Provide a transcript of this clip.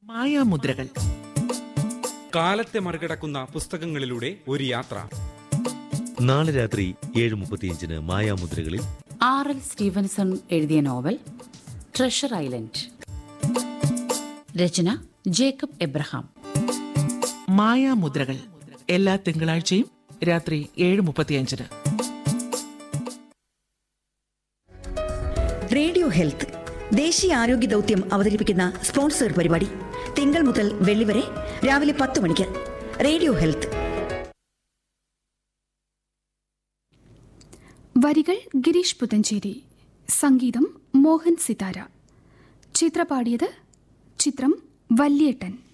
മായാമുദ്രകൾ കാലത്തെ മറികടക്കുന്ന പുസ്തകങ്ങളിലൂടെ ഒരു യാത്ര നാളെ രാത്രി ഏഴ് മുപ്പത്തിയഞ്ചിന് മായാമുദ്രകളിൽ ആർ എൽ സ്റ്റീവൻസൺ എഴുതിയ നോവൽ ട്രഷർ ഐലൻഡ് രചന ജേക്കബ് എബ്രഹാം മായാമുദ്രകൾ എല്ലാ തിങ്കളാഴ്ചയും രാത്രി ഏഴ് മുപ്പത്തിയഞ്ചിന് റേഡിയോ ഹെൽത്ത് ദേശീയ ആരോഗ്യ ദൗത്യം അവതരിപ്പിക്കുന്ന സ്പോൺസർ പരിപാടി തിങ്കൾ മുതൽ വെള്ളി വരെ രാവിലെ പത്ത് മണിക്ക് റേഡിയോ ഹെൽത്ത് വരികൾ ഗിരീഷ് പുതഞ്ചേരി സംഗീതം മോഹൻ സിതാര ചിത്രപാടിയത് ചിത്രം വല്യേട്ടൻ